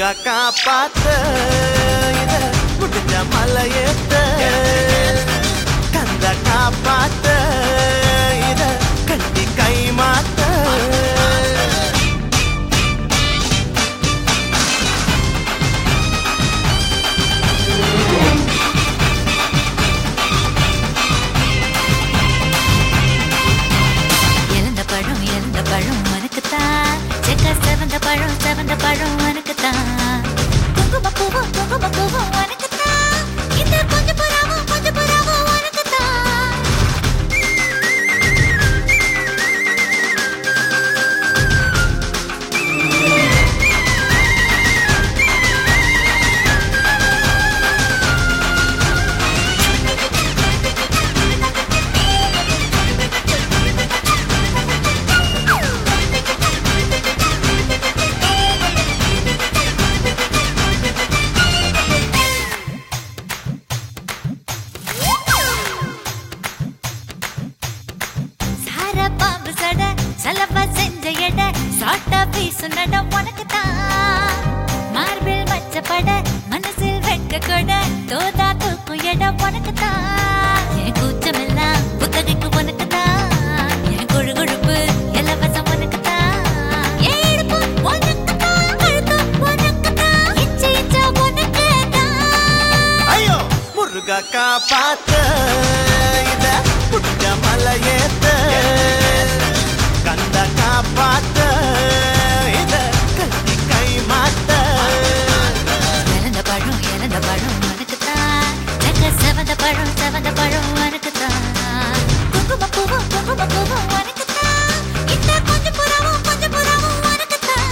முருகா காப்பாத்த இத முடிஞ்ச மலையேத்த கந்த காப்பாத்த இத கட்டி கை மாத்த இழந்த பழம் இழந்த பழம் உனக்குத்தான் செக்க செவந்த பழம் செவந்த பழம் உனக்குத்தான் குங்கும பூவும் குங்கும பூவும் உனக்குத்தான் இந்த கொஞ்சம் புறாவும் கொஞ்சம் புறாவும் உனக்குத்தான் சார பாம்பு சட சலவா செஞ்ச எட சாட்டா பீசு நட உனக்குத்தான் மார்பில் வச்ச பட மனசில் வெட்க கொட தோதா தூக்கும் எட உனக்குத்தான் என் கூச்சமெல்லாம் புத்தகைக்கு உனக்குத்தான் என் கொழு கொழுப்பு இலவசம் உனக்குத்தான் என் இடுப்பு உனக்குத்தான் கழுத்து உனக்குத்தான் இச்சை இச்சா உனக்குத்தான் ஐயோ முருகா காப்பாத்த இத முடிஞ்ச மலையேத்த கந்த காப்பாத்த இத கட்டி கை மாத்த இழந்த பழம் இழந்த பழம் உனக்குத்தான் செக்க செவந்த பழம் செவந்த பழம் உனக்குத்தான் குங்கும பூவும் குங்கும பூவும் உனக்குத்தான் இந்த கொஞ்சம் புறாவும் கொஞ்சம் புறாவும் உனக்குத்தான்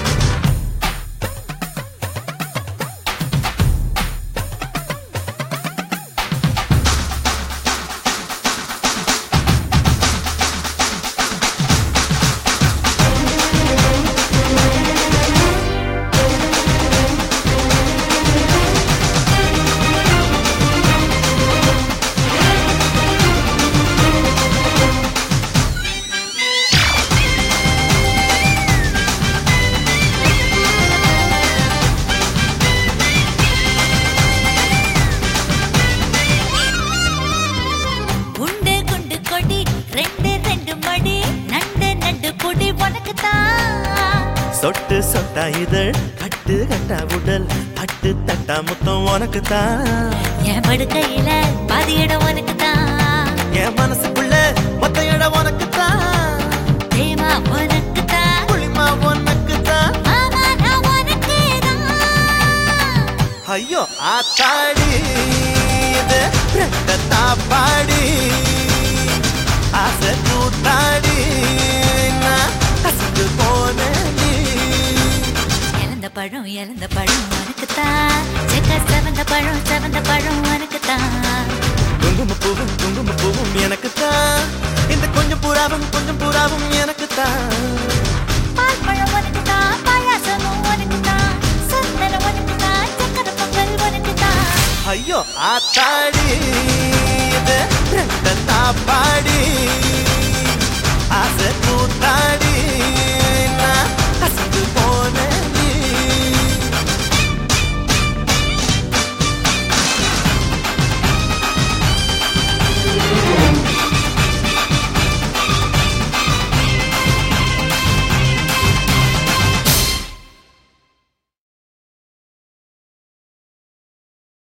உண்டு குண்டு கொடி ரெண்டு ரெண்டு மடி நண்டு நண்டு பொடி உனக்குத்தான் சொட்டு சொட்டா இதழ் கட்டு கட்டா உடல் பட்டு தட்டா முத்தம் உனக்கு தான் என் படுக்கையில பாதி இடம் உனக்குத்தான் என் மனசுக்குள்ள மொத்த இடம் உனக்கு தான் தேமா உனக்குத்தான் புளிமா உனக்கு தான் மாமா நான் உனக்குதான் ஐயோ ஆத்தாடி இது ரெட்ட தாப்பாடி ஆசை கூத்தாடி நான் கசந்து போனேன் இழந்த பழம் இழந்த பழம் உனக்குத்தான் செக்க செவந்த பழம் செவந்த பழம் உனக்குத்தான் குங்கும பூவும் குங்கும பூவும் எனக்கு தான் இந்த கொஞ்சம் புறாவும் கொஞ்சம் புறாவும் எனக்கு தான் பால் பழம் உனக்குத்தான் பாயாசமும் உனக்குத்தான் சந்தனம் உனக்குத்தான் சக்கரை பொங்கல் உனக்குத்தான் ஐயோ ஆத்தாடி இது ரெட்ட தாப்பாடி